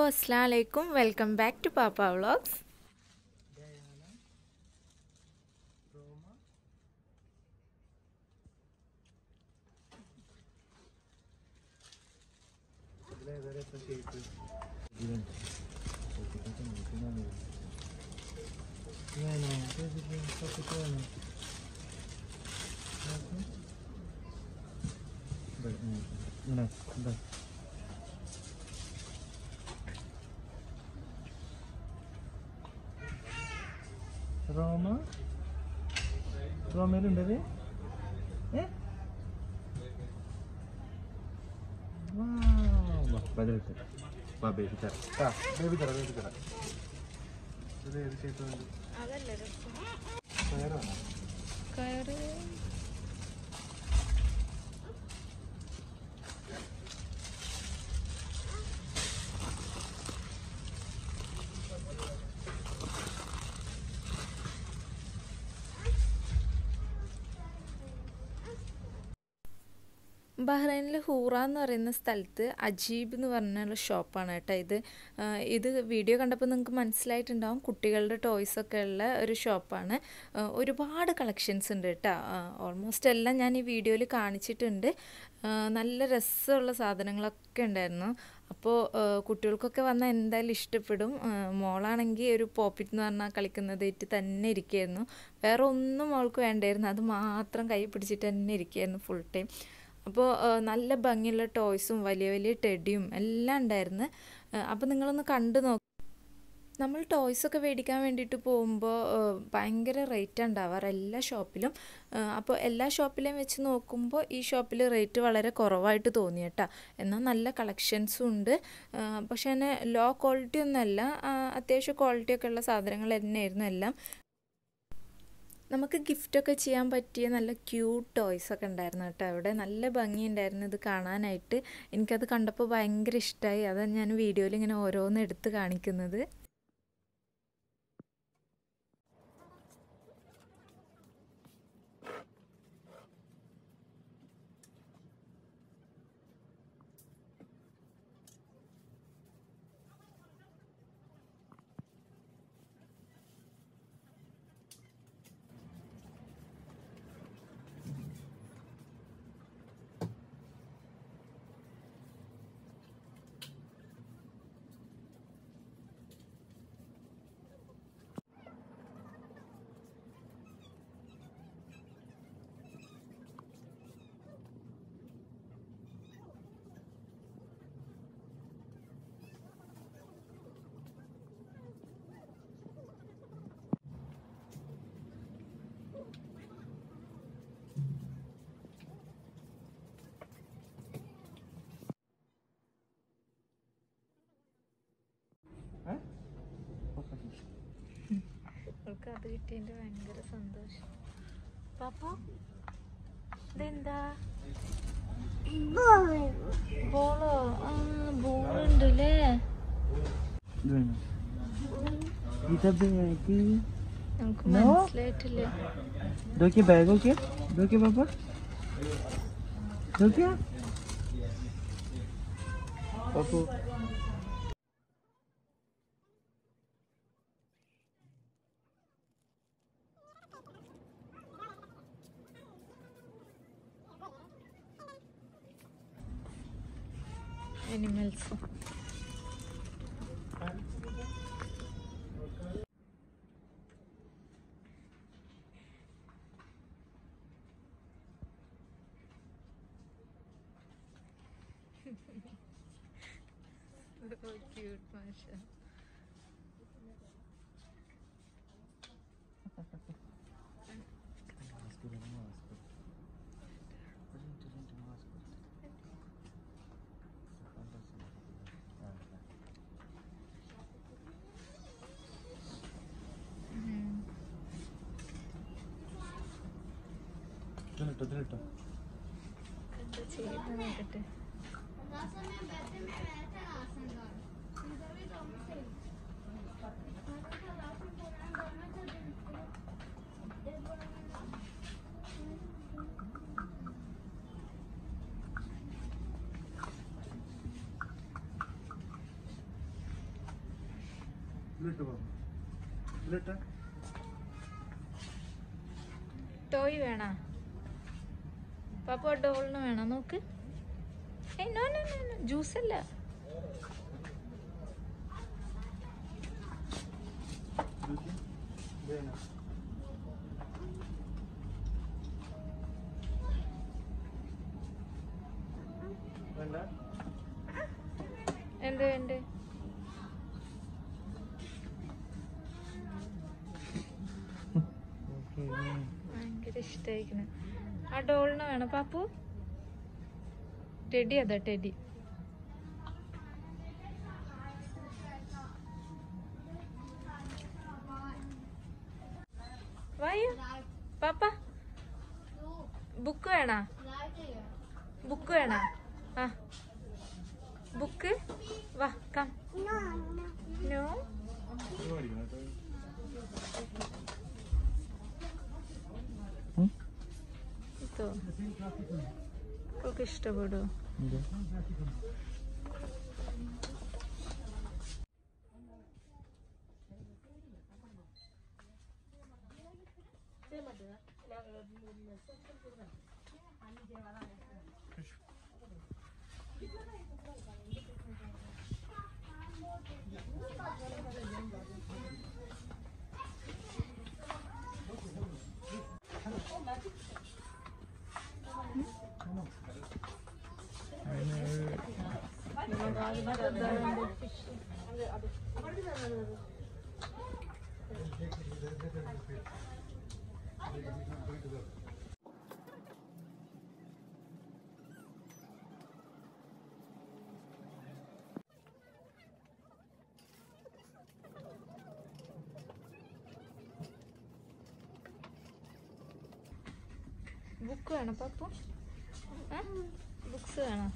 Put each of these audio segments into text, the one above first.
അസ്സാം വലൈക്കും welcome back to Pappa vlogs റോമ റോമയിലുണ്ടത് ഏ ബദലിട്ട് വാ ബേബി തരാം ആ ബേബി തരാം ബേബി തരാം ഇത് ഏത് ഷേപ്പ് വേറെ ബഹ്റൈനിൽ ഹൂറ എന്ന് പറയുന്ന സ്ഥലത്ത് അജീബ് എന്ന് പറഞ്ഞുള്ള ഷോപ്പാണ് കേട്ടോ ഇത് ആ, ഇത് വീഡിയോ കണ്ടപ്പോൾ നിങ്ങൾക്ക് മനസ്സിലായിട്ടുണ്ടാവും കുട്ടികളുടെ ടോയ്സ് ഒക്കെ ഉള്ള ഒരു ഷോപ്പാണ് ആ, ഒരുപാട് കളക്ഷൻസ് ഉണ്ട് കേട്ടോ ഓൾമോസ്റ്റ് എല്ലാം ഞാൻ ഈ വീഡിയോയിൽ കാണിച്ചിട്ടുണ്ട് ആ, നല്ല രസമുള്ള സാധനങ്ങളൊക്കെ ഉണ്ടായിരുന്നു അപ്പോൾ കുട്ടികൾക്കൊക്കെ വന്നാൽ എന്തായാലും ഇഷ്ടപ്പെടും ആ, മോളാണെങ്കിൽ ഒരു പോപ്പിറ്റ് എന്ന് പറഞ്ഞാൽ കളിക്കുന്നതായിട്ട് തന്നെ ഇരിക്കുകയായിരുന്നു വേറെ ഒന്നും അവൾക്ക് വേണ്ടായിരുന്നു അത് മാത്രം കൈ പിടിച്ചിട്ട് തന്നെ ഇരിക്കുകയായിരുന്നു ഫുൾ ടൈം അപ്പോൾ നല്ല ഭംഗിയുള്ള ടോയ്സും വലിയ വലിയ ടെഡിയും എല്ലാം ഉണ്ടായിരുന്നു അപ്പോൾ നിങ്ങളൊന്ന് കണ്ടു നോക്ക് നമ്മൾ ടോയ്സ് ഒക്കെ മേടിക്കാൻ വേണ്ടിയിട്ട് പോകുമ്പോൾ ഭയങ്കര റേറ്റ് ഉണ്ടാവാറ് എല്ലാ ഷോപ്പിലും അപ്പോൾ എല്ലാ ഷോപ്പിലെയും വെച്ച് നോക്കുമ്പോൾ ഈ ഷോപ്പിൽ റേറ്റ് വളരെ കുറവായിട്ട് തോന്നി കേട്ടോ എന്നാൽ നല്ല കളക്ഷൻസും ഉണ്ട് ആ, പക്ഷേ തന്നെ ലോ ക്വാളിറ്റി ഒന്നുമല്ല ആ, അത്യാവശ്യം ക്വാളിറ്റി ഒക്കെ ഉള്ള സാധനങ്ങൾ തന്നെയായിരുന്നു എല്ലാം നമുക്ക് ഗിഫ്റ്റൊക്കെ ചെയ്യാൻ പറ്റിയ നല്ല ക്യൂട്ട് ടോയ്സ് ഒക്കെ ഉണ്ടായിരുന്നു കേട്ടോ അവിടെ നല്ല ഭംഗിയുണ്ടായിരുന്നു ഇത് കാണാനായിട്ട് എനിക്കത് കണ്ടപ്പോൾ ഭയങ്കര ഇഷ്ടമായി അതാണ് ഞാൻ വീഡിയോയിൽ ഇങ്ങനെ ഓരോന്ന് എടുത്ത് കാണിക്കുന്നത് അവൾക്ക് അത് കിട്ടിയതിൻ്റെ ഭയങ്കര സന്തോഷം പാപ്പ ഇതെന്താ ബോളോ ആ ബോളുണ്ട് അല്ലേ ഇത് വേണം ഇതാ ബാഗ് നമുക്ക് No. മനസ്സിലായിട്ടില്ല ഇതൊക്കെ ബാഗ് ഓക്കെ ഇതൊക്കെ പാപ്പ ഇതൊക്കെ പപ്പു അനിമൽസ് cute, Masha. ഇതിലിട്ടോ ഇതിലിട്ടോ എന്താ ചെയ്യുന്നത് നോക്കട്ടെ ഇതിലിട്ട് പോ ഇതിലിട്ട ടോയ് വേണോ പാപ്പ ഡോളിന് വേണോ നോക്ക് ഏയ് നോ നോ നോ ജ്യൂസ് അല്ല വേണ്ട എന്ത് വേണ്ട ഭയങ്കര ഇഷ്ടായിക്കണ് ആ ഡോളിന് വേണം പാപ്പു ടെഡി അതാ ടെഡി വായു പാപ്പ ബുക്ക് വേണോ ബുക്ക് വേണോ ആ ബുക്ക് വാ കം നോ ഇത് മേടിക്കണം കേട്ടോ. ഇതോ ഒക്കെ ഇഷ്ടപ്പെടുമോ ബുക്ക് വേണം പപ്പു ബുക്സ് വേണോ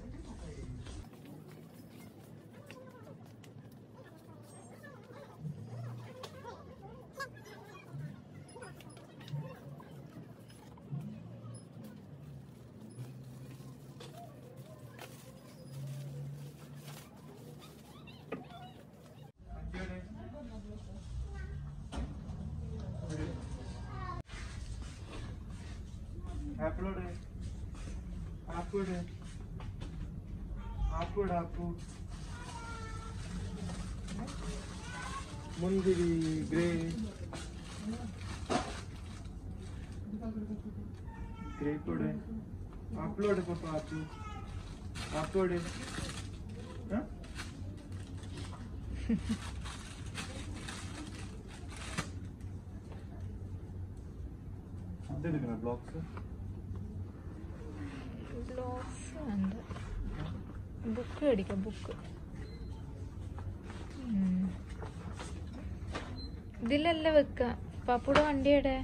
ആപ്പിൾ എവിടെ ആപ്പിൾ എവിടെ ആപ്പിൾ എവിടെ ആപ്പിൾ മുന്തിരി ഗ്രേ ഗ്രേപ്പ് എവിടെ ആപ്പിൾ എവിടെ പപ്പ ആപ്പിൾ ആപ്പിൾ എവിടെ ആ? ഇതെടുക്കണോ ബ്ലോക്സ് ഗ്ലോസ് വേണ്ട ബുക്ക് മേടിക്കാം ബുക്ക് ഇതിലല്ല വെക്ക പാപ്പുടെ വണ്ടിയുടെ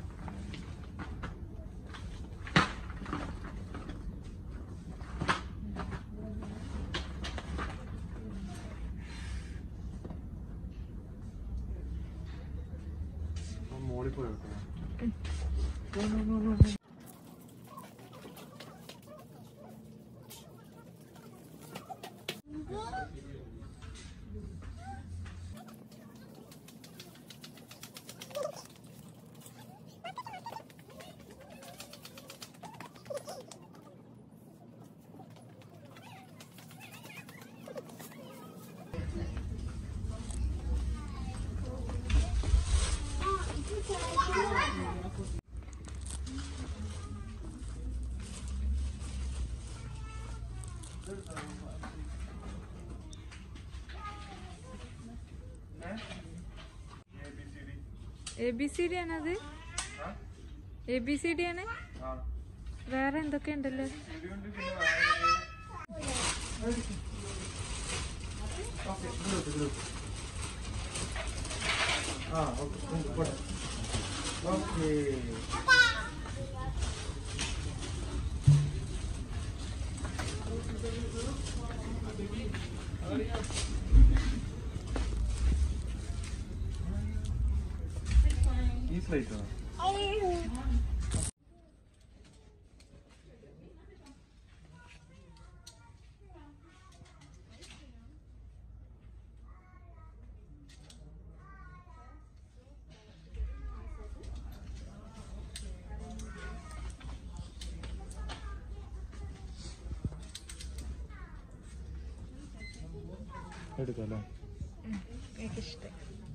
മോളിൽ പോയി വെക്കണം എ ബി സി ഡി ആണത് എ ബി സി ഡി ആണ് വേറെ എന്തൊക്കെ ഉണ്ടല്ലോ ആ ഓക്കെ പോട്ടെ ഓക്കെ ഈ സ്ലൈറ്റ് എടുക്കാം അല്ലേ എനിക്കിഷ്ടം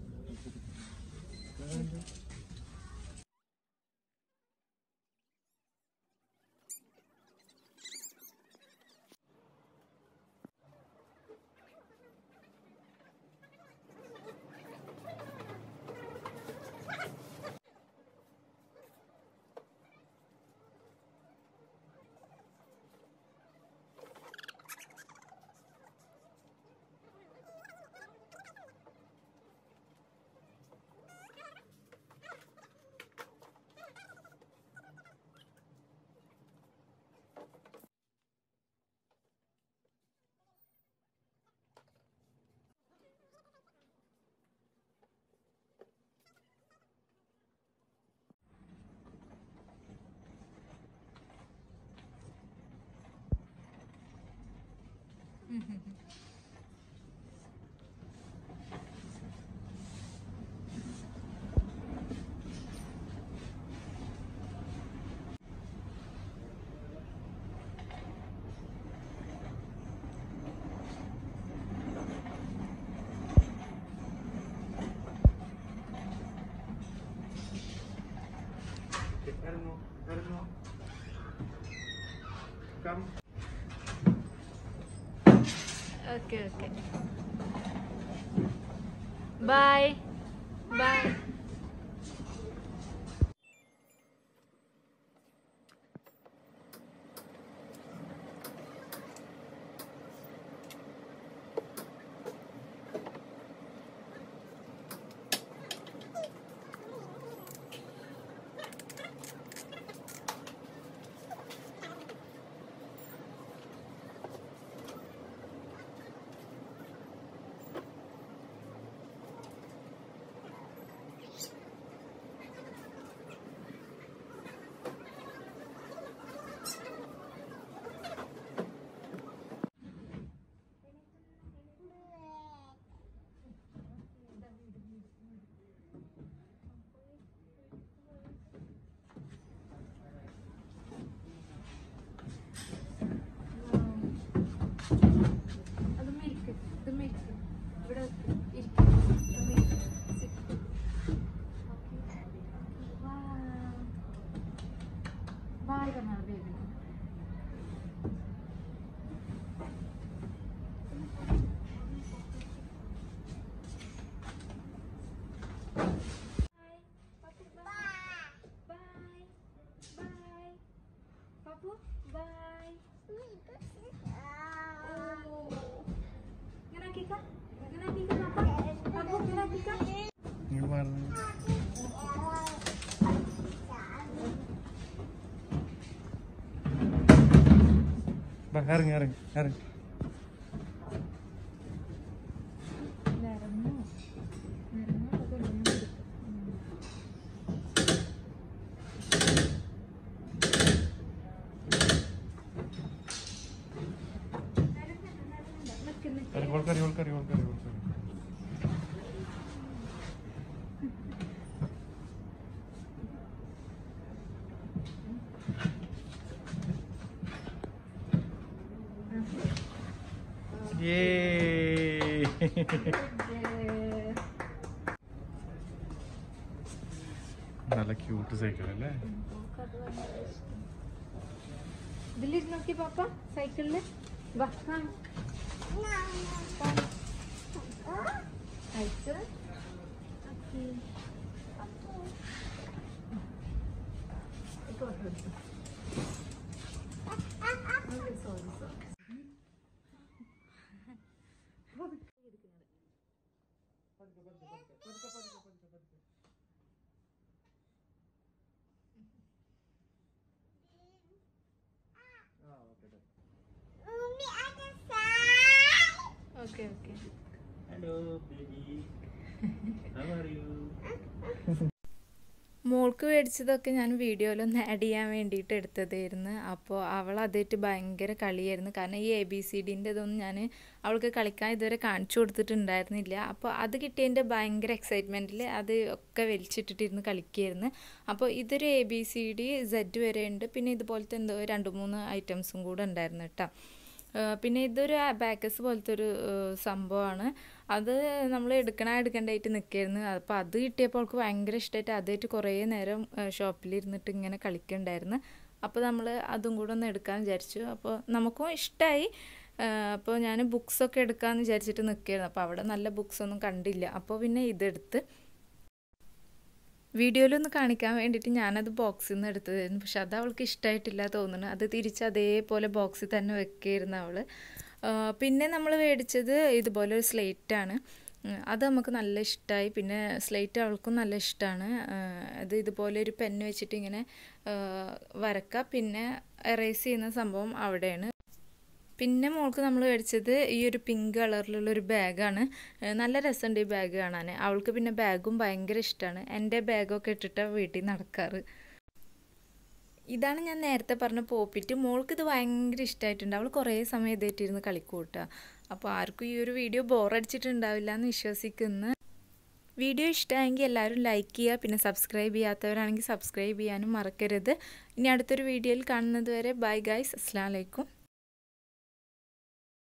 ഇറങ്ങോ ഇറങ്ങോ come okay okay bye bye അത് മിൽക്ക് ഇത് മിൽക്ക് ഇവിടെ ഇരിക്കും ബായ് പറഞ്ഞാൽ baby Papu, bye. Gana Kika? Gana Kika Papa? Papu, gana Kika? ഇങ്ങോട്ട് മാറുന്നു ബാ, ഇറങ്ങി ഇറങ്ങി ഇറങ്ങി നിറഞ്ഞു നിറഞ്ഞു അതൊക്കെ ഞാൻ കൊടുക്കും ഇറങ്ങി ഓൾക്കറി ഓൾക്കറി ഓൾക്കറി ഓൾക്കറി നല്ല ക്യൂട്ട് സൈക്കിൾ അല്ലേ ഇതിലിരുന്ന് നോക്കി പാപ്പ സൈക്കിളില് വാ ആ. അയച്ച് ഓക്കേ. ഇപ്പൊ വന്ന് പിടിച്ചോ. Okay, sorry, sorry. Okay okay hello baby how are you മോൾക്ക് മേടിച്ചതൊക്കെ ഞാൻ വീഡിയോയിലൊന്ന് ആഡ് ചെയ്യാൻ വേണ്ടിയിട്ട് എടുത്തതായിരുന്നു അപ്പോൾ അവൾ അതായിട്ട് ഭയങ്കര കളിയായിരുന്നു കാരണം ഈ എ ബി സി ഡിൻ്റെ ഇതൊന്നും ഞാൻ അവൾക്ക് കളിക്കാൻ ഇതുവരെ കാണിച്ചു കൊടുത്തിട്ടുണ്ടായിരുന്നില്ല അപ്പോൾ അത് കിട്ടിയതിൻ്റെ ഭയങ്കര എക്സൈറ്റ്മെൻറ്റിൽ അത് ഒക്കെ വലിച്ചിട്ടിട്ടിരുന്ന് കളിക്കുകയായിരുന്നു അപ്പോൾ ഇതൊരു A B C D Z വരെ ഉണ്ട് പിന്നെ ഇതുപോലത്തെ എന്തോ രണ്ട് മൂന്ന് ഐറ്റംസും കൂടെ ഉണ്ടായിരുന്നു കേട്ടോ പിന്നെ ഇതൊരു ബാക്കസ് പോലത്തെ ഒരു സംഭവമാണ് അത് നമ്മൾ എടുക്കണ എടുക്കണ്ടായിട്ട് നിൽക്കായിരുന്നു അപ്പോൾ അത് കിട്ടിയപ്പോൾ അവൾക്ക് ഭയങ്കര ഇഷ്ടമായിട്ട് അതായിട്ട് കുറേ നേരം ഷോപ്പിലിരുന്നിട്ട് ഇങ്ങനെ കളിക്കുന്നുണ്ടായിരുന്നു അപ്പോൾ നമ്മൾ അതും കൂടെ ഒന്ന് എടുക്കാൻ വിചാരിച്ചു അപ്പോൾ നമുക്കും ഇഷ്ടമായി അപ്പോൾ ഞാൻ ബുക്സൊക്കെ എടുക്കാമെന്ന് വിചാരിച്ചിട്ട് നിൽക്കുകയായിരുന്നു അപ്പോൾ അവിടെ നല്ല ബുക്സ് ഒന്നും കണ്ടില്ല അപ്പോൾ പിന്നെ ഇതെടുത്ത് വീഡിയോയിലൊന്ന് കാണിക്കാൻ വേണ്ടിയിട്ട് ഞാനത് ബോക്സിൽ നിന്ന് എടുത്തതായിരുന്നു പക്ഷെ അത് അവൾക്ക് ഇഷ്ടമായിട്ടില്ല തോന്നുന്നു അത് തിരിച്ച് അതേപോലെ ബോക്സിൽ തന്നെ വെക്കുകയായിരുന്നു അവൾ പിന്നെ നമ്മൾ മേടിച്ചത് ഇതുപോലെ ഒരു സ്ലേറ്റാണ് അത് നമുക്ക് നല്ല ഇഷ്ടമായി പിന്നെ സ്ലേറ്റ് അവൾക്കും നല്ല ഇഷ്ടമാണ് അത് ഇതുപോലെ ഒരു പെന്ന് വെച്ചിട്ട് ഇങ്ങനെ വരക്കുക പിന്നെ എറേസ് ചെയ്യുന്ന സംഭവം അവിടെയാണ് പിന്നെ മോൾക്ക് നമ്മൾ മേടിച്ചത് ഈ ഒരു പിങ്ക് കളറിലുള്ള ഒരു ബാഗാണ് നല്ല രസമുണ്ട് ഈ ബാഗ് കാണാൻ അവൾക്ക് പിന്നെ ബാഗും ഭയങ്കര ഇഷ്ടമാണ് എൻ്റെ ബാഗൊക്കെ ഇട്ടിട്ടാണ് വീട്ടിൽ നടക്കാറ് ഇതാണ് ഞാൻ നേരത്തെ പറഞ്ഞ പോപ്പിറ്റ് മോൾക്ക് ഇത് ഭയങ്കര ഇഷ്ടമായിട്ടുണ്ട് അവൾ കുറേ സമയം ഇതായിട്ടിരുന്ന് കളിക്കൂട്ടുക അപ്പോൾ ആർക്കും ഈ ഒരു വീഡിയോ ബോറടിച്ചിട്ടുണ്ടാവില്ല എന്ന് വിശ്വസിക്കുന്നു വീഡിയോ ഇഷ്ടമായെങ്കിൽ എല്ലാവരും ലൈക്ക് ചെയ്യുക പിന്നെ സബ്സ്ക്രൈബ് ചെയ്യാത്തവരാണെങ്കിൽ സബ്സ്ക്രൈബ് ചെയ്യാനും മറക്കരുത് ഇനി അടുത്തൊരു വീഡിയോയിൽ കാണുന്നത് വരെ ബൈ ഗൈസ് അസ്സാം വലൈക്കും